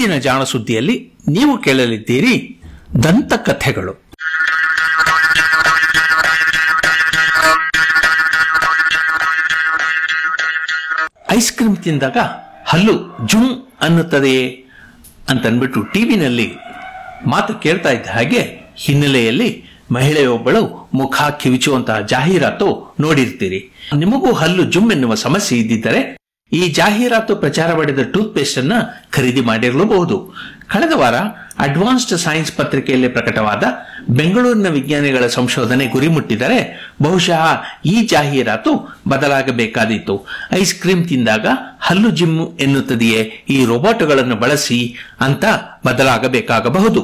ಇಂದಿನ ಜಾಣ ಸುದ್ದಿಯಲ್ಲಿ ನೀವು ಕೇಳಲಿದ್ದೀರಿ ದಂತಕಥೆಗಳು ಐಸ್ ಕ್ರೀಮ್ ತಿಂದಾಗ ಹಲ್ಲು ಜುಮ್ ಅನ್ನುತ್ತದೆಯೇ ಅಂತನ್ಬಿಟ್ಟು ಟಿವಿನಲ್ಲಿ ಮಾತು ಕೇಳ್ತಾ ಇದ್ದ ಹಾಗೆ ಹಿನ್ನೆಲೆಯಲ್ಲಿ ಮಹಿಳೆಯೊಬ್ಬಳು ಮುಖ ಕಿವಿಚುವಂತಹ ಜಾಹೀರಾತು ನೋಡಿರ್ತೀರಿ ನಿಮಗೂ ಹಲ್ಲು ಜುಮ್ ಎನ್ನುವ ಸಮಸ್ಯೆ ಇದ್ದಿದ್ದರೆ ಈ ಜಾಹೀರಾತು ಪ್ರಚಾರ ಮಾಡಿದ ಟೂತ್ ಪೇಸ್ಟ್ ಅನ್ನ ಖರೀದಿ ಮಾಡಿರಲೂಬಹುದು ಕಳೆದ ವಾರ ಅಡ್ವಾನ್ಸ್ಡ್ ಸೈನ್ಸ್ ಪತ್ರಿಕೆಯಲ್ಲಿ ಪ್ರಕಟವಾದ ಬೆಂಗಳೂರಿನ ವಿಜ್ಞಾನಿಗಳ ಸಂಶೋಧನೆ ಗುರಿ ಮುಟ್ಟಿದರೆ ಬಹುಶಃ ಈ ಜಾಹೀರಾತು ಬದಲಾಗಬೇಕಾದೀತು ಐಸ್ ಕ್ರೀಮ್ ತಿಂದಾಗ ಹಲ್ಲು ಜಿಮ್ ಎನ್ನುತ್ತದೆಯೇ ಈ ರೋಬೋಟ್ಗಳನ್ನು ಬಳಸಿ ಅಂತ ಬದಲಾಗಬೇಕಾಗಬಹುದು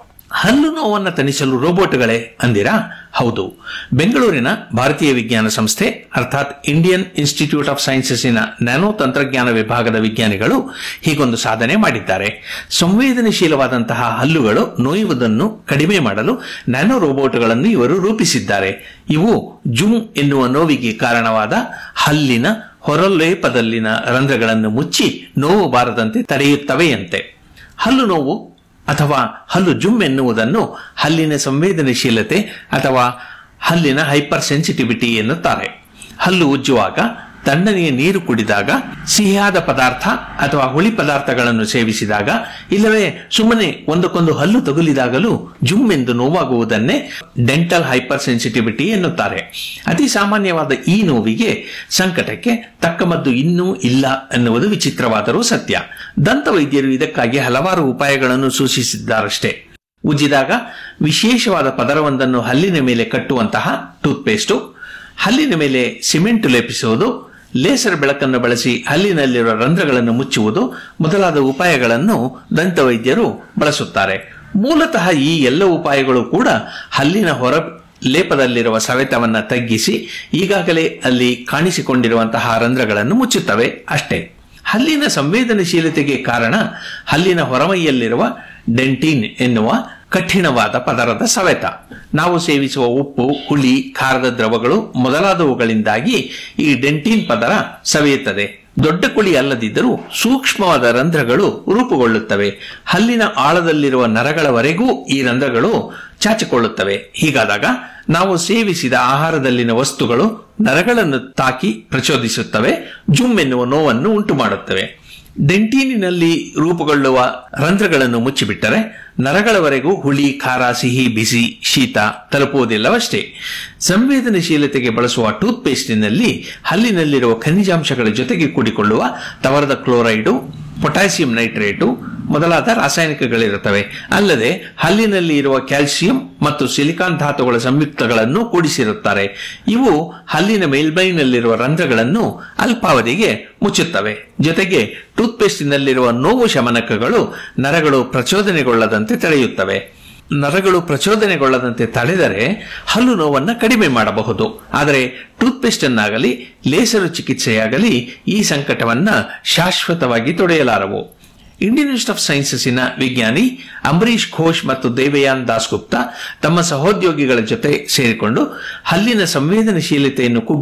ಹಲ್ಲು ನೋವನ್ನು ತಣಿಸಲು ರೋಬೋಟ್ಗಳೇ ಅಂದಿರಾ ಹೌದು ಬೆಂಗಳೂರಿನ ಭಾರತೀಯ ವಿಜ್ಞಾನ ಸಂಸ್ಥೆ ಅರ್ಥಾತ್ ಇಂಡಿಯನ್ ಇನ್ಸ್ಟಿಟ್ಯೂಟ್ ಆಫ್ ಸೈನ್ಸಸ್ಸಿನ ನ್ಯಾನೋ ತಂತ್ರಜ್ಞಾನ ವಿಭಾಗದ ವಿಜ್ಞಾನಿಗಳು ಹೀಗೊಂದು ಸಾಧನೆ ಮಾಡಿದ್ದಾರೆ ಸಂವೇದನಶೀಲವಾದಂತಹ ಹಲ್ಲುಗಳು ನೋಯುವುದನ್ನು ಕಡಿಮೆ ಮಾಡಲು ನ್ಯಾನೋ ರೋಬೋಟ್ಗಳನ್ನು ಇವರು ರೂಪಿಸಿದ್ದಾರೆ ಇವು ಜುಮ್ ಎನ್ನುವ ನೋವಿಗೆ ಕಾರಣವಾದ ಹಲ್ಲಿನ ಹೊರಲೇಪದಲ್ಲಿನ ರಂಧ್ರಗಳನ್ನು ಮುಚ್ಚಿ ನೋವು ಬಾರದಂತೆ ತಡೆಯುತ್ತವೆಯಂತೆ ಹಲ್ಲು ನೋವು ಅಥವಾ ಹಲ್ಲು ಜುಮ್ ಎನ್ನುವುದನ್ನು ಹಲ್ಲಿನ ಸಂವೇದನಶೀಲತೆ ಅಥವಾ ಹಲ್ಲಿನ ಹೈಪರ್ ಸೆನ್ಸಿಟಿವಿಟಿ ಎನ್ನುತ್ತಾರೆ ಹಲ್ಲು ಉಜ್ಜುವಾಗ ತಣ್ಣನೆಯ ನೀರು ಕುಡಿದಾಗ ಸಿಹಿಯಾದ ಪದಾರ್ಥ ಅಥವಾ ಹುಳಿ ಪದಾರ್ಥಗಳನ್ನು ಸೇವಿಸಿದಾಗ ಇಲ್ಲವೇ ಸುಮ್ಮನೆ ಒಂದಕ್ಕೊಂದು ಹಲ್ಲು ತಗುಲಿದಾಗಲೂ ಜುಮ್ ಎಂದು ನೋವಾಗುವುದನ್ನೇ ಡೆಂಟಲ್ ಹೈಪರ್ ಸೆನ್ಸಿಟಿವಿಟಿ ಎನ್ನುತ್ತಾರೆ ಅತಿ ಸಾಮಾನ್ಯವಾದ ಈ ನೋವಿಗೆ ಸಂಕಟಕ್ಕೆ ತಕ್ಕ ಮದ್ದು ಇನ್ನೂ ಇಲ್ಲ ಎನ್ನುವುದು ವಿಚಿತ್ರವಾದರೂ ಸತ್ಯ ದಂತ ವೈದ್ಯರು ಇದಕ್ಕಾಗಿ ಹಲವಾರು ಉಪಾಯಗಳನ್ನು ಸೂಚಿಸಿದ್ದಾರಷ್ಟೇ ಉಜ್ಜಿದಾಗ ವಿಶೇಷವಾದ ಪದರವೊಂದನ್ನು ಹಲ್ಲಿನ ಮೇಲೆ ಕಟ್ಟುವಂತಹ ಟೂತ್ಪೇಸ್ಟು ಹಲ್ಲಿನ ಮೇಲೆ ಸಿಮೆಂಟ್ ಲೇಪಿಸುವುದು ಲೇಸರ್ ಬೆಳಕನ್ನು ಬಳಸಿ ಹಲ್ಲಿನಲ್ಲಿರುವ ರಂಧ್ರಗಳನ್ನು ಮುಚ್ಚುವುದು ಮೊದಲಾದ ಉಪಾಯಗಳನ್ನು ದಂತವೈದ್ಯರು ಬಳಸುತ್ತಾರೆ ಮೂಲತಃ ಈ ಎಲ್ಲ ಉಪಾಯಗಳು ಕೂಡ ಹಲ್ಲಿನ ಹೊರ ಲೇಪದಲ್ಲಿರುವ ಸವೆತವನ್ನು ತಗ್ಗಿಸಿ ಈಗಾಗಲೇ ಅಲ್ಲಿ ಕಾಣಿಸಿಕೊಂಡಿರುವಂತಹ ರಂಧ್ರಗಳನ್ನು ಮುಚ್ಚುತ್ತವೆ ಅಷ್ಟೇ ಹಲ್ಲಿನ ಸಂವೇದನಶೀಲತೆಗೆ ಕಾರಣ ಹಲ್ಲಿನ ಹೊರಮೈಯಲ್ಲಿರುವ ಡೆಂಟಿನ್ ಎನ್ನುವ ಕಠಿಣವಾದ ಪದರದ ಸವೆತ ನಾವು ಸೇವಿಸುವ ಉಪ್ಪು ಹುಳಿ ಖಾರದ ದ್ರವಗಳು ಮೊದಲಾದವುಗಳಿಂದಾಗಿ ಈ ಡೆಂಟಿನ್ ಪದರ ಸವೆಯುತ್ತದೆ ದೊಡ್ಡ ಕುಳಿ ಅಲ್ಲದಿದ್ದರೂ ಸೂಕ್ಷ್ಮವಾದ ರಂಧ್ರಗಳು ರೂಪುಗೊಳ್ಳುತ್ತವೆ ಹಲ್ಲಿನ ಆಳದಲ್ಲಿರುವ ನರಗಳವರೆಗೂ ಈ ರಂಧ್ರಗಳು ಚಾಚಿಕೊಳ್ಳುತ್ತವೆ ಹೀಗಾದಾಗ ನಾವು ಸೇವಿಸಿದ ಆಹಾರದಲ್ಲಿನ ವಸ್ತುಗಳು ನರಗಳನ್ನು ತಾಕಿ ಪ್ರಚೋದಿಸುತ್ತವೆ ಜುಮ್ ಎನ್ನುವ ನೋವನ್ನು ಉಂಟು ಮಾಡುತ್ತವೆ ಡೆಂಟೀನಿನಲ್ಲಿ ರೂಪುಗೊಳ್ಳುವ ರಂಧ್ರಗಳನ್ನು ಮುಚ್ಚಿಬಿಟ್ಟರೆ ನರಗಳವರೆಗೂ ಹುಳಿ ಖಾರ ಸಿಹಿ ಬಿಸಿ ಶೀತ ತಲುಪುವುದಿಲ್ಲವಷ್ಟೇ ಸಂವೇದನಶೀಲತೆಗೆ ಬಳಸುವ ಟೂತ್ ಪೇಸ್ಟಿನಲ್ಲಿ ಹಲ್ಲಿನಲ್ಲಿರುವ ಖನಿಜಾಂಶಗಳ ಜೊತೆಗೆ ಕೂಡಿಕೊಳ್ಳುವ ತವರದ ಕ್ಲೋರೈಡು ಪೊಟ್ಯಾಸಿಯಂ ನೈಟ್ರೇಟು ಮೊದಲಾದ ರಾಸಾಯನಿಕಗಳಿರುತ್ತವೆ ಅಲ್ಲದೆ ಹಲ್ಲಿನಲ್ಲಿ ಇರುವ ಕ್ಯಾಲ್ಸಿಯಂ ಮತ್ತು ಸಿಲಿಕಾನ್ ಧಾತುಗಳ ಸಂಯುಕ್ತಗಳನ್ನು ಕೂಡಿಸಿರುತ್ತಾರೆ ಇವು ಹಲ್ಲಿನ ಮೇಲ್ಮೈನಲ್ಲಿರುವ ರಂಧ್ರಗಳನ್ನು ಅಲ್ಪಾವಧಿಗೆ ಮುಚ್ಚುತ್ತವೆ ಜೊತೆಗೆ ಟೂತ್ಪೇಸ್ಟಿನಲ್ಲಿರುವ ನೋವು ಶಮನಕಗಳು ನರಗಳು ಪ್ರಚೋದನೆಗೊಳ್ಳದಂತೆ ತಡೆಯುತ್ತವೆ ನರಗಳು ಪ್ರಚೋದನೆಗೊಳ್ಳದಂತೆ ತಡೆದರೆ ಹಲ್ಲು ನೋವನ್ನು ಕಡಿಮೆ ಮಾಡಬಹುದು ಆದರೆ ಟೂತ್ಪೇಸ್ಟ್ ಅನ್ನಾಗಲಿ ಲೇಸರು ಚಿಕಿತ್ಸೆಯಾಗಲಿ ಈ ಸಂಕಟವನ್ನ ಶಾಶ್ವತವಾಗಿ ತೊಡೆಯಲಾರವು ಇಂಡಿಯನ್ ಇನ್ಸ್ಟಿಟ್ಯೂಟ್ ಆಫ್ ಸೈನ್ಸಸ್ಸಿನ ವಿಜ್ಞಾನಿ ಅಂಬರೀಶ್ ಘೋಷ್ ಮತ್ತು ದೇವಯಾನ್ ದಾಸ್ ಗುಪ್ತಾ ತಮ್ಮ ಸಹೋದ್ಯೋಗಿಗಳ ಜೊತೆ ಸೇರಿಕೊಂಡು ಹಲ್ಲಿನ ಸಂವೇದನಶೀಲತೆಯನ್ನು ಕುಗ್ಗಿ